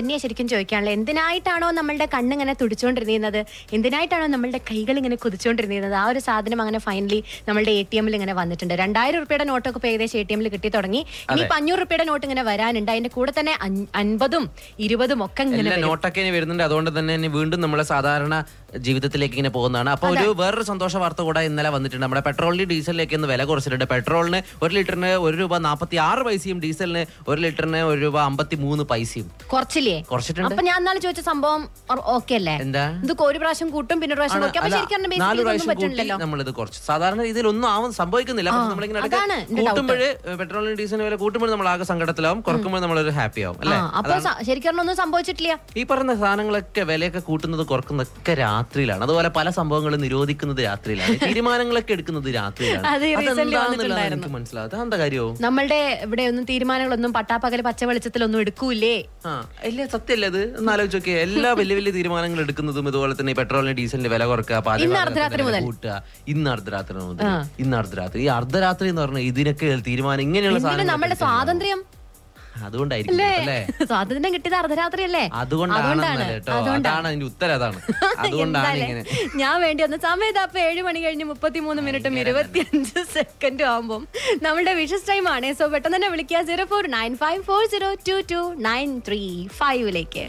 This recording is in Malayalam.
തന്നെയാണ് ശരിക്കും ചോദിക്കാനുള്ളത് എന്തിനായിട്ടാണോ നമ്മളുടെ കണ്ണിങ്ങനെ തുടിച്ചുകൊണ്ടിരുന്നത് എന്തിനായിട്ടാണോ നമ്മളുടെ കൈകൾ ഇങ്ങനെ കുതിച്ചുകൊണ്ടിരുന്നത് ആ ഒരു സാധനം അങ്ങനെ ഫൈനലി നമ്മളുടെ എ ടി എമ്മിൽ ഇങ്ങനെ വന്നിട്ടുണ്ട് രണ്ടായിരം റുപ്യയുടെ നോട്ടൊക്കെ ഇപ്പൊ ഏകദേശം എ ടി എമ്മിൽ കിട്ടി തുടങ്ങി ഇനിയിപ്പോ അഞ്ഞൂറ് റുപ്യയുടെ നോട്ട് ഇങ്ങനെ വരാനുണ്ട് അതിന്റെ കൂടെ തന്നെ അൻ- അൻപതും ഇരുപതും ഒക്കെ ഇങ്ങനെ എല്ലാ വരും. നോട്ടൊക്കെ ഇനി വരുന്നുണ്ട് അതുകൊണ്ട് തന്നെ ഇനി വീണ്ടും നമ്മളെ സാധാരണ ജീവിതത്തിലേക്ക് ഇങ്ങനെ പോകുന്നതാണ് അപ്പൊ ഒരു വേറൊരു സന്തോഷ വാർത്ത കൂടെ ഇന്നലെ വന്നിട്ടുണ്ട് നമ്മുടെ പെട്രോളിന് ഡീസലിലേക്ക് ഇന്ന് വില കുറച്ചിട്ടുണ്ട് പെട്രോളിന് ഒരു ലിറ്ററിന് ഒരു രൂപ നാൽപ്പത്തി ആറ് പൈസയും ഡീസലിന് ഒരു ലിറ്ററിന് ഒരു രൂപ അമ്പത്തി മൂന്ന് പൈസയും കുറച്ചില്ലേ കുറച്ചിട്ടുണ്ട് അപ്പൊ ഞാൻ ഇന്നാളെ ചോദിച്ച സംഭവം ഓക്കെ അല്ലേ എന്താ ഇത് ഒരു പ്രാവശ്യം കൂട്ടും പിന്നെ ഒരു പ്രാവശ്യം കുറയ്ക്കും അപ്പൊ അല്ല, ശരിക്കും നാല് ബേസിക്കലി പ്രാവശ്യം കൂട്ടി പറ്റുന്നില്ലല്ലോ നമ്മളിത് കുറച്ച് സാധാരണ രീതിയിൽ ഒന്നും ആവാൻ സംഭവിക്കുന്നില്ല പക്ഷെ നമ്മളിങ്ങനെ ഇടയ്ക്ക് അതാണ് എന്റെ കൂട്ടുമ്പോൾ പെട്രോളിന് ഡീസലിന് വില കൂട്ടുമ്പോൾ നമ്മൾ ആകെ സങ്കടത്തിലാവും കുറക്കുമ്പോൾ നമ്മളൊരു ഹാപ്പി ആവും അല്ലെ ആ, അപ്പൊ സ- ശരിക്കും ഒന്നും സംഭവിച്ചിട്ടില്ല ഈ പറഞ്ഞ സാധനങ്ങളൊക്കെ വിലയൊക്കെ കൂട്ടുന്നത് കുറക്കുന്നതൊക്കെ രാത്രിയിലാണ് അതുപോലെ പല സംഭവങ്ങളും നിരോധിക്കുന്നത് രാത്രിയിലാണ് തീരുമാനങ്ങളൊക്കെ എടുക്കുന്നത് രാത്രിയിലാണ് അത് ഈ recently അതെന്താണെന്നുള്ളതാണ് വന്നിട്ടുണ്ടായിരുന്നു. എനിക്ക് മനസ്സിലാവും അതെന്താ കാര്യവും നമ്മളുടെ ഇവിടെ ഒന്നും തീരുമാനങ്ങളൊന്നും പട്ടാപ്പകല് പച്ച വെളിച്ചത്തിലൊന്നും എടുക്കൂലേ ആ ഇല്ല സത്യമല്ല അത് ഒന്ന് ആലോചിച്ച് നോക്കിയേ എല്ലാ വലിയ വലിയ തീരുമാനങ്ങൾ എടുക്കുന്നതും ഇതുപോലെ തന്നെ ഈ പെട്രോളിന് ഡീസലിന്റെ വില കുറക്കുക പാചക ഇന്ന് വാതകത്തിന്റെ അർദ്ധരാത്രി വില മുതൽ. കൂട്ടുക ഇന്ന് അർദ്ധരാത്രി മുതൽ ഇന്ന് അർദ്ധരാത്രി ഈ അർദ്ധരാത്രി എന്ന് പറഞ്ഞാൽ ഇതിനൊക്കെ തീരുമാനം ഇങ്ങനെയുള്ള എന്തിന് സാധനങ്ങൾ നമ്മളുടെ സ്വാതന്ത്ര്യം അതുകൊണ്ടായിരിക്കും അല്ലേ സ്വാതന്ത്ര്യം കിട്ടിയത് അർദ്ധരാത്രി അല്ലേ അതുകൊണ്ടാണ് കേട്ടോ അതാണ് അതിന്റെ ഉത്തരം അതാണ് അതുകൊണ്ടാണ് ഇങ്ങനെ ഞാൻ വേണ്ടി വന്ന സമയത്ത് അപ്പൊ ഏഴ് മണി കഴിഞ്ഞ് മുപ്പത്തിമൂന്ന് മിനിറ്റും ഇരുപത്തിയഞ്ച് സെക്കൻഡും ആകുമ്പോൾ നമ്മുടെ വിഷസ് ടൈം ആണ് സോ പെട്ടെന്ന് തന്നെ വിളിക്കുക zero four nine five four zero two two nine three ഫൈവിലേക്ക്